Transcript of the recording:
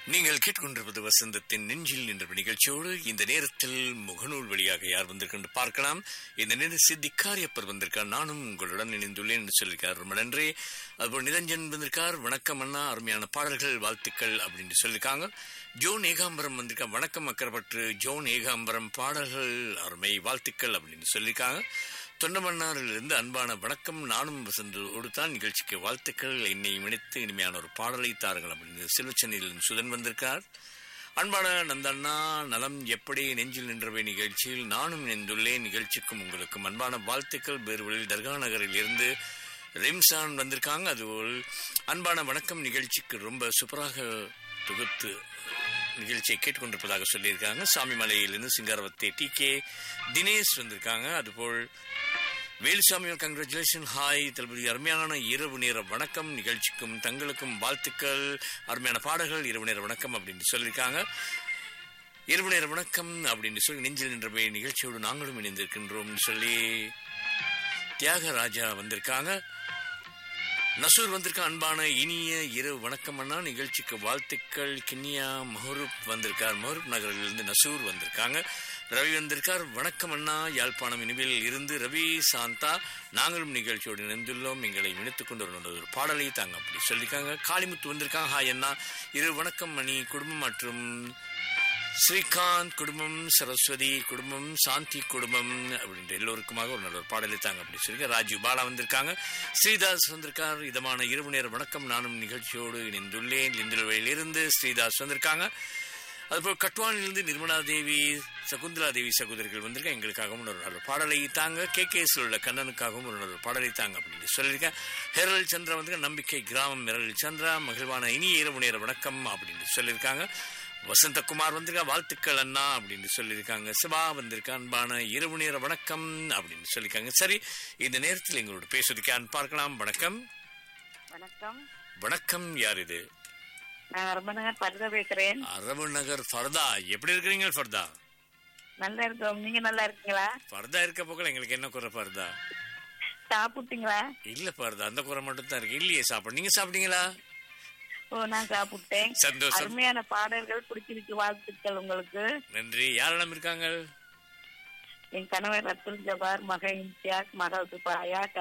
நீங்கள் கேட்டுக்கொண்டிருப்பது வசந்தத்தின் நெஞ்சில் என்ற நிகழ்ச்சியோடு இந்த நேரத்தில் முகநூல் வழியாக யார் வந்திருக்கின்ற பார்க்கலாம் இந்த நேரம் சித்திக்காரியப்பர் வந்திருக்கார் நானும் உங்களுடன் இணைந்துள்ளேன் என்று சொல்லியிருக்கார் ரொம்ப நன்றி அதுபோல் நிரஞ்சன் வந்திருக்கார் வணக்கம் அண்ணா அருமையான பாடல்கள் வாழ்த்துக்கள் அப்படின்னு சொல்லியிருக்காங்க ஜோன் ஏகாம்பரம் வந்திருக்கார் வணக்கம் அக்கரப்பற்று ஜோன் ஏகாம்பரம் பாடல்கள் அருமை வாழ்த்துக்கள் அப்படின்னு சொல்லியிருக்காங்க தொண்டமன்னாரிலிருந்து அன்பான வணக்கம் நானும் வசந்தோடு தான் நிகழ்ச்சிக்கு வாழ்த்துக்கள் என்னை இணைத்து இனிமையான ஒரு பாடலை தாருங்கள் அப்படின்னு சிலுச்சென்னையில் சுதன் வந்திருக்கார் அன்பான நந்தண்ணா நலம் எப்படி நெஞ்சில் நின்றவை நிகழ்ச்சியில் நானும் இணைந்துள்ளேன் நிகழ்ச்சிக்கும் உங்களுக்கும் அன்பான வாழ்த்துக்கள் பேர்வழில் தர்கா நகரில் இருந்து ரிம்சான் வந்திருக்காங்க அதுபோல் அன்பான வணக்கம் நிகழ்ச்சிக்கு ரொம்ப சூப்பராக தொகுத்து நிகழ்ச்சியை கேட்டுக்கொண்டிருப்பதாக சொல்லியிருக்காங்க சாமிமலையிலிருந்து சிங்காரவத்தை டி கே தினேஷ் வந்திருக்காங்க அதுபோல் வேலுசாமி கங்க்ராச்சுலேஷன் ஹாய் தளபதி அருமையான இரவு நேர வணக்கம் நிகழ்ச்சிக்கும் தங்களுக்கும் வாழ்த்துக்கள் அருமையான பாடல்கள் இரவு நேர வணக்கம் அப்படின்னு சொல்லியிருக்காங்க இரவு நேர வணக்கம் அப்படின்னு சொல்லி நெஞ்சில் நின்ற நிகழ்ச்சியோடு நாங்களும் இணைந்திருக்கின்றோம் சொல்லி தியாகராஜா வந்திருக்காங்க நசூர் வந்திருக்க அன்பான இனிய இரவு வணக்கம் அண்ணா நிகழ்ச்சிக்கு வாழ்த்துக்கள் கிண்ணியா மஹரூப் வந்திருக்கார் மஹரூப் நகரிலிருந்து நசூர் வந்திருக்காங்க ரவி வந்திருக்கார் வணக்கம் அண்ணா யாழ்ப்பாணம் இனிவில் இருந்து ரவி சாந்தா நாங்களும் நிகழ்ச்சியோடு இணைந்துள்ளோம் எங்களை இணைத்துக் கொண்டு ஒரு ஒரு பாடலை தாங்க அப்படி சொல்லியிருக்காங்க காளிமுத்து வந்திருக்காங்க ஹாய் அண்ணா இரு வணக்கம் மணி குடும்பம் மற்றும் ஸ்ரீகாந்த் குடும்பம் சரஸ்வதி குடும்பம் சாந்தி குடும்பம் அப்படின்ற எல்லோருக்குமாக ஒரு நல்ல ஒரு பாடலை தாங்க அப்படி சொல்லி ராஜீவ் பாலா வந்திருக்காங்க ஸ்ரீதாஸ் வந்திருக்கார் இதமான இரவு நேர வணக்கம் நானும் நிகழ்ச்சியோடு இணைந்துள்ளேன் இருந்து ஸ்ரீதாஸ் வந்திருக்காங்க அதுபோல் கட்வானிலிருந்து நிர்மலா தேவி சகுந்தலா தேவி சகோதரிகள் வந்திருக்காங்க எங்களுக்காகவும் ஒரு நல்ல பாடலை தாங்க கே கேஸ் உள்ள கண்ணனுக்காகவும் ஒரு நல்ல பாடலை தாங்க அப்படின்னு சொல்லியிருக்கேன் ஹெரல் சந்திரா வந்து நம்பிக்கை கிராமம் ஹெரல் சந்திரா மகிழ்வான இனிய இரவு நேர வணக்கம் அப்படின்னு சொல்லியிருக்காங்க வசந்தகுமார் வந்திருக்கா வாழ்த்துக்கள் அண்ணா அப்படின்னு சொல்லியிருக்காங்க சிவா வந்திருக்க அன்பான இரவு நேர வணக்கம் அப்படின்னு சொல்லியிருக்காங்க சரி இந்த நேரத்தில் எங்களோட பேசுறதுக்கு பார்க்கலாம் வணக்கம் வணக்கம் வணக்கம் யார் இது நான் ரமணகர் பரிதா பேசுறேன் அரபு நகர் ஃபர்தா எப்படி இருக்கிறீங்க ஃபர்தா நல்லா இருக்கோம் நீங்க நல்லா இருக்கீங்களா ஃபர்தா இருக்க போக்கல எங்களுக்கு என்ன குறை ஃபர்தா சாப்பிட்டீங்களா இல்ல ஃபர்தா அந்த குறை மட்டும் தான் இருக்கு இல்லையே சாப்பிட நீங்க சாப்பிட்டீங்களா ஓ நான் சாப்பிட்டேன் சந்தோஷம் அருமையான பாடல்கள் பிடிச்சிருக்கு வாழ்த்துக்கள் உங்களுக்கு நன்றி யாரெல்லாம் இருக்காங்க என் கணவர் அப்துல் ஜபார் மகன் இம்தியாக் மகள் துபாயா